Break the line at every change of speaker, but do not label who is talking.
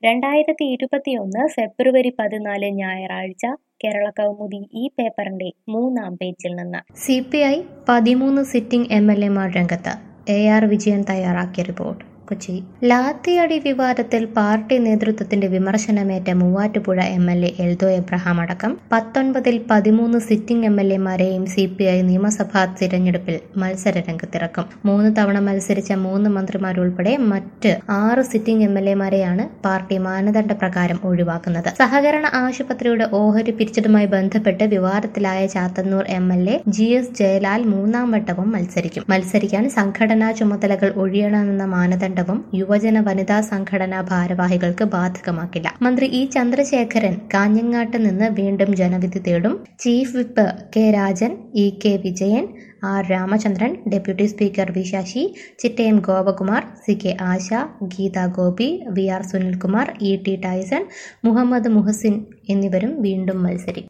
രണ്ടായിരത്തി ഇരുപത്തിയൊന്ന് ഫെബ്രുവരി പതിനാല് ഞായറാഴ്ച കേരള കൗമുദി ഈ പേപ്പറിന്റെ മൂന്നാം പേജിൽ നിന്ന് സി പി ഐ പതിമൂന്ന് സിറ്റിംഗ് എം എൽ എമാർ രംഗത്ത് എ ആർ വിജയൻ തയ്യാറാക്കിയ റിപ്പോർട്ട് കൊച്ചി ലാത്തിയടി വിവാദത്തിൽ പാർട്ടി നേതൃത്വത്തിന്റെ വിമർശനമേറ്റ Muvattupuzha M L A Eldho Abraham അടക്കം പത്തൊൻപതിൽ പതിമൂന്ന് സിറ്റിംഗ് എം എൽ എമാരെയും സി പി ഐ നിയമസഭാ തിരഞ്ഞെടുപ്പിൽ മത്സര രംഗത്തിറക്കും മൂന്ന് തവണ മത്സരിച്ച മൂന്ന് മന്ത്രിമാരുൾപ്പെടെ മറ്റ് ആറ് സിറ്റിംഗ് എം എൽ എമാരെയാണ് പാർട്ടി മാനദണ്ഡ പ്രകാരം ഒഴിവാക്കുന്നത് സഹകരണ ആശുപത്രിയുടെ ഓഹരി പിരിച്ചതുമായി ബന്ധപ്പെട്ട് വിവാദത്തിലായ Chathannur M L A G S Jayalal മൂന്നാം വട്ടവും മത്സരിക്കും മത്സരിക്കാൻ സംഘടനാ ചുമതലകൾ ഒഴിയണമെന്ന മാനദണ്ഡവും യുവജന വനിതാ സംഘടനാ ഭാരവാഹികൾക്ക് ബാധകമാക്കില്ല മന്ത്രി ഇ ചന്ദ്രശേഖരൻ കാഞ്ഞങ്ങാട്ട് നിന്ന് വീണ്ടും ജനവിധി തേടും chief whip K Rajan E K Vijayan R Ramachandran deputy speaker V Sasi Chittayam Gopakumar C K Asha Geetha Gopi V R Sunilkumar E T Tyson Muhammed Muhsin എന്നിവരും വീണ്ടും മത്സരിക്കും